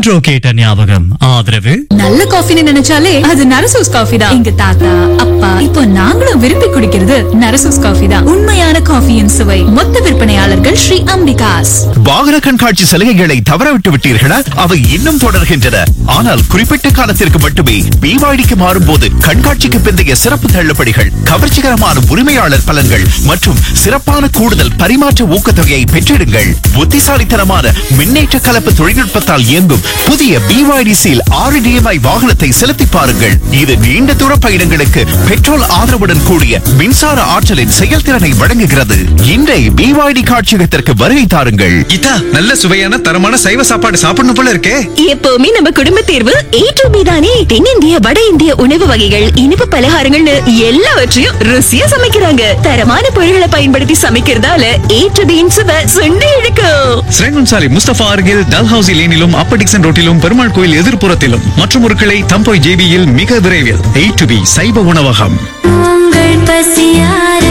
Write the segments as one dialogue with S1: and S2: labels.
S1: என்றோ கேட்ட ஞாபகம் ஆதரவு
S2: நல்ல காஃபின்னு நினைச்சாலே அது நரசூஸ் காஃபி தான் எங்க தாத்தா அப்பா இப்போ நாங்களும் விரும்பி குடிக்கிறது நரசூஸ் காஃபி தான் உண்மையான காஃபியின் சுவை மொத்த விற்பனையாளர்கள் ஸ்ரீ அம்பிகாஸ்
S3: வாகன கண்காட்சி சலுகைகளை தவறவிட்டு விட்டீர்களா அவை இன்னும் தொடர்கின்றன ஆனால் குறிப்பிட்ட காலத்திற்கு மட்டுமே பிவாடிக்கு மாறும்போது கண்காட்சிக்கு பிந்தைய சிறப்பு தள்ளுபடிகள் கவர்ச்சிகரமான உரிமையாளர் பலன்கள் மற்றும் சிறப்பான கூடுதல் பரிமாற்ற ஊக்கத்தொகையை பெற்றிடுங்கள் புத்திசாலித்தனமான மின்னேற்ற கலப்பு தொழில்நுட்பத்தால் இயங்கும் புதிய பிவாய்டி சீல் ஆறு டிஎம்ஐ வாகனத்தை செலுத்தி பாருங்கள் இது நீண்ட தூர பயணங்களுக்கு பெட்ரோல் ஆதரவுடன் கூடிய மின்சார ஆற்றலின் செயல்திறனை வழங்குகிறது இன்றை பிவாய்டி காட்சியகத்திற்கு வருகை தாருங்கள்
S4: கீதா நல்ல சுவையான தரமான சைவ சாப்பாடு சாப்பிடணும் போல இருக்கே
S5: எப்பவுமே நம்ம குடும்ப தேர்வு ஏ டு பி தானே தென்னிந்திய வட இந்திய உணவு வகைகள் இனிப்பு பலகாரங்கள்னு எல்லாவற்றையும் ருசியா சமைக்கிறாங்க தரமான பொருட்களை பயன்படுத்தி சமைக்கிறதால ஏ டு பியின் சுவை சுண்டி இழுக்கும்
S4: ஸ்ரேங்குன்சாலி முஸ்தபா அருகில் டல்ஹவுசி லேனிலும் அப்பர் டிக்சன் ரோட்டிலும் பெருமாள் கோயில் எதிர்ப்புறத்திலும் மற்றும் ஒரு கிளை தம்போய் ஜேபியில் மிக விரைவில் எயிட் டு பி சைவ உணவகம்
S6: உங்கள் பசியார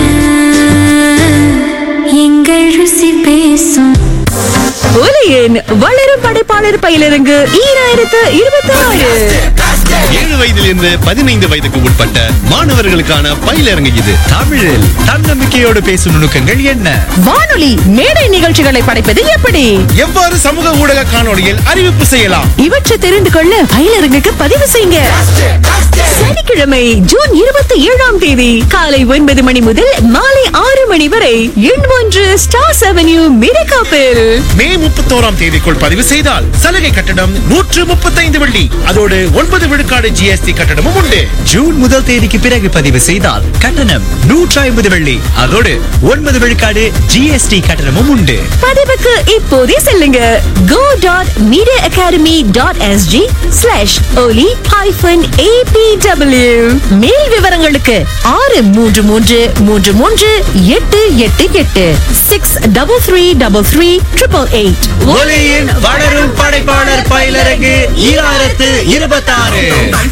S6: எங்கள் ருசி பேசும்
S5: ஒலியின் வளரும் படைப்பாளர் பயிலரங்கு ஈராயிரத்து இருபத்தி ஆறு
S7: ஏழு வயதிலிருந்து பதினைந்து வயதுக்கு உட்பட்ட மாணவர்களுக்கான பயிலரங்கு இது
S4: தமிழில் தன்னம்பிக்கையோடு பேசும் நுணுக்கங்கள் என்ன
S5: வானொலி மேடை நிகழ்ச்சிகளை படைப்பது எப்படி
S7: எவ்வாறு சமூக ஊடக காணொளியில் அறிவிப்பு செய்யலாம்
S5: இவற்றை தெரிந்து கொள்ள பயிலரங்குக்கு பதிவு செய்யுங்க சனிக்கிழமை ஜூன் இருபத்தி ஏழாம் தேதி காலை ஒன்பது மணி முதல் மாலை ஆறு மணி வரை எண் ஒன்று ஸ்டார்ஸ் அவென்யூ மிரகாப்பில்
S7: மே முப்பத்தோராம் தேதிக்குள் பதிவு செய்தால் சலுகை கட்டணம் நூற்று முப்பத்தைந்து வெள்ளி அதோடு ஒன்பது விழுக்காடு ஜிஎஸ்டி கட்டணமும் உண்டு
S4: ஜூன் முதல் தேதிக்கு பிறகு பதிவு செய்தால் கட்டணம் நூற்றி ஐம்பது வெள்ளி அதோடு ஒன்பது விழுக்காடு ஜிஎஸ்டி கட்டணமும் உண்டு
S5: பதிவுக்கு இப்போதே செல்லுங்க go dot media academy dot SG slash ஒலி ஹைஃபன் ஏபிடபிள்யூ மேல் விவரங்களுக்கு ஆறு மூன்று மூன்று மூன்று மூன்று எட்டு எட்டு எட்டு six double three double three triple eight
S4: ஒலியின் வளரும் படைப்பாளர் பயிலரங்கு ஈராயிரத்து இருபத்தாறு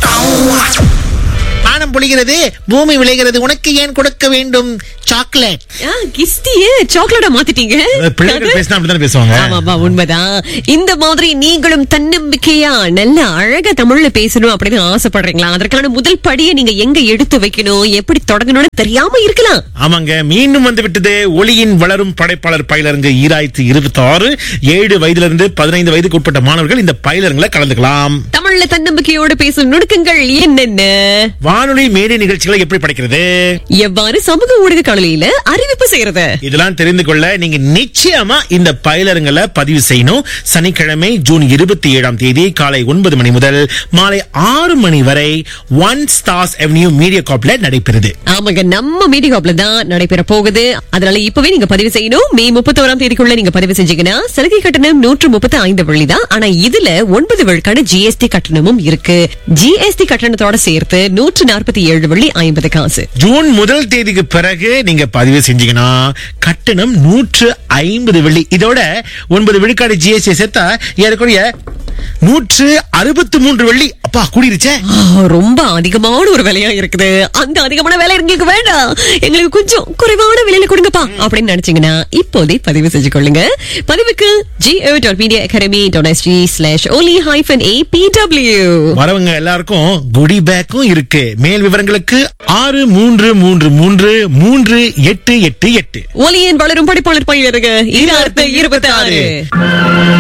S8: வானம் பொழிகிறது பூமி விளைகிறது உனக்கு ஏன் கொடுக்க வேண்டும் சாக்லேட்
S5: கிஸ்டிய சாக்லேட்டா மாத்திட்டீங்க
S7: பிள்ளைகள் பேசினா அப்படித்தானே பேசுவாங்க
S5: ஆமாமா உண்மைதான் இந்த மாதிரி நீங்களும் தன்னம்பிக்கையா நல்ல அழகா தமிழ்ல பேசணும் அப்படின்னு ஆசைப்படுறீங்களா அதற்கான முதல் படியை நீங்க எங்க எடுத்து வைக்கணும் எப்படி தொடங்கணும்னு தெரியாம இருக்கலாம்
S7: ஆமாங்க மீண்டும் வந்து விட்டது ஒளியின் வளரும் படைப்பாளர் பயிலரங்கு ஈராயிரத்தி இருபத்தி ஆறு ஏழு வயதிலிருந்து பதினைந்து வயதுக்கு உட்பட்ட மாணவர்கள் இந்த பயிலரங்குல கலந்துக்கலாம்
S5: தமிழ்ல தன்னம்பிக்கையோட பேசும் நுணுக்கங்கள் என்னென்ன
S7: வானொலி மேடை நிகழ்ச்சிகளை எப்படி படைக்கிறது
S5: எவ்வாறு சமூக ஊடக காணொலியில அறிவிப்பு செய்யறது
S7: இதெல்லாம் தெரிந்து கொள்ள நீங்க நிச்சயமா இந்த பயிலரங்களை பதிவு செய்யணும் சனிக்கிழமை ஜூன் இருபத்தி ஏழாம் தேதி காலை ஒன்பது மணி முதல் மாலை ஆறு மணி வரை ஒன் ஸ்டார்ஸ் அவென்யூ மீடியா காப்ல நடைபெறுது
S5: ஆமாங்க நம்ம மீடியா ஹாப்ல தான் நடைபெற போகுது அதனால இப்பவே நீங்க பதிவு செய்யணும் மே முப்பத்தோராம் தேதிக்குள்ள நீங்க பதிவு செஞ்சீங்கன்னா சலுகை கட்டணம் நூற்று முப்பத்தி ஐந்து வெள்ளி தான் ஆனா இதுல ஒன்பது விழுக்காடு ஜிஎஸ்டி கட்டணமும் இருக்கு ஜிஎஸ்டி கட்டணத்தோட சேர்த்து நூற்று நாற்பத்தி ஏழு வெள்ளி ஐம்பது காசு
S7: ஜூன் முதல் தேதிக்கு பிறகு நீங்க பதிவு செஞ்சீங்கன்னா கட்டணம் நூற்று ஐம்பது வெள்ளி இதோட ஒன்பது விழுக்காடு ஜிஎஸ்டி சேர்த்தா ஏறக்குறைய நூற்று அறுபத்தி மூன்று வெள்ளி அப்பா கூடிருச்சே
S5: ஆ, ரொம்ப அதிகமான ஒரு விலையா இருக்குது அந்த அதிகமான விலை எங்களுக்கு வேண்டாம் எங்களுக்கு கொஞ்சம் குறைவான விலையில கொடுங்கப்பா அப்படின்னு நினைச்சீங்கன்னா இப்போதே பதிவு செஞ்சு கொள்ளுங்க பதிவுக்கு GO dot media academy dot SG slash ஓலி ஹைஃபன் ஏபிடபிள்யூ
S7: வரவங்க எல்லாருக்கும் குடி பேக்கும் இருக்கு மேல் விவரங்களுக்கு ஆறு மூன்று மூன்று மூன்று மூன்று எட்டு எட்டு எட்டு
S5: ஒலியின் வளரும் படிப்பாளர் பயிலுங்க இருபத்தி ஆறு